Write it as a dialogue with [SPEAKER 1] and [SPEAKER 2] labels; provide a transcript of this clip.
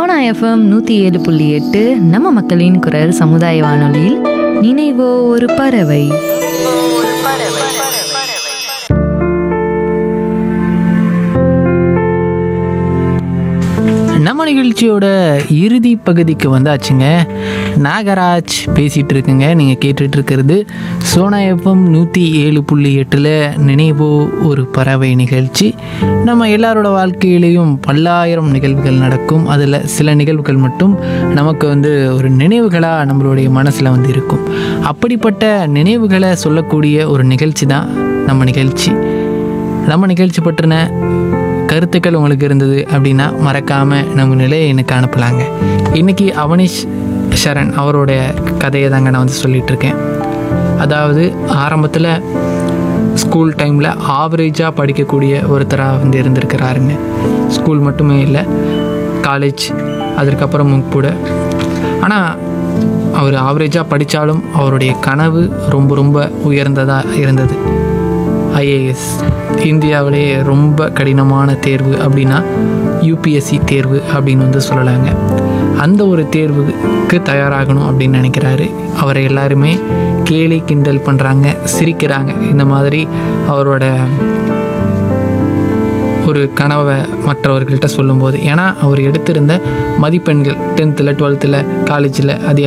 [SPEAKER 1] Sona FM நூற்றி ஏழு புள்ளி எட்டு நம்ம மக்களின் குரல் சமுதாய வானொலியில் நினைவோ ஒரு பறவை
[SPEAKER 2] நம்ம நிகழ்ச்சியோட இறுதி பகுதிக்கு வந்தாச்சுங்க நாகராஜ் பேசிகிட்டு இருக்குங்க நீங்கள் கேட்டுட்டு இருக்கிறது சோனா எஃப்எம் நூற்றி ஏழு புள்ளி எட்டில் நினைவோ ஒரு பறவை நிகழ்ச்சி நம்ம எல்லாரோட வாழ்க்கையிலையும் பல்லாயிரம் நிகழ்வுகள் நடக்கும் அதில் சில நிகழ்வுகள் மட்டும் நமக்கு வந்து ஒரு நினைவுகளாக நம்மளுடைய மனசில் வந்து இருக்கும் அப்படிப்பட்ட நினைவுகளை சொல்லக்கூடிய ஒரு நிகழ்ச்சி தான் நம்ம நிகழ்ச்சி நம்ம நிகழ்ச்சி பற்றின கருத்துக்கள் உங்களுக்கு இருந்தது அப்படின்னா மறக்காமல் நம்ம நிலையை எனக்கு அனுப்பலாங்க இன்றைக்கி அவனிஷ் சரண் அவருடைய கதையை தாங்க நான் வந்து சொல்லிட்டு இருக்கேன் அதாவது ஆரம்பத்தில் ஸ்கூல் டைமில் ஆவரேஜாக படிக்கக்கூடிய ஒருத்தராக வந்து இருந்திருக்கிறாருங்க ஸ்கூல் மட்டுமே இல்லை காலேஜ் அதற்கப்புறமும் கூட ஆனால் அவர் ஆவரேஜாக படித்தாலும் அவருடைய கனவு ரொம்ப ரொம்ப உயர்ந்ததாக இருந்தது ஐஏஎஸ் இந்தியாவிலேயே ரொம்ப கடினமான தேர்வு அப்படின்னா யூபிஎஸ்சி தேர்வு அப்படின்னு வந்து சொல்லலாங்க அந்த ஒரு தேர்வுக்கு தயாராகணும் அப்படின்னு நினைக்கிறாரு அவரை எல்லாருமே கேலி கிண்டல் பண்ணுறாங்க சிரிக்கிறாங்க இந்த மாதிரி அவரோட ஒரு கனவை மற்றவர்கள்ட்ட சொல்லும்போது ஏன்னா அவர் எடுத்திருந்த மதிப்பெண்கள் டென்த்தில் டுவெல்த்தில் காலேஜில் அது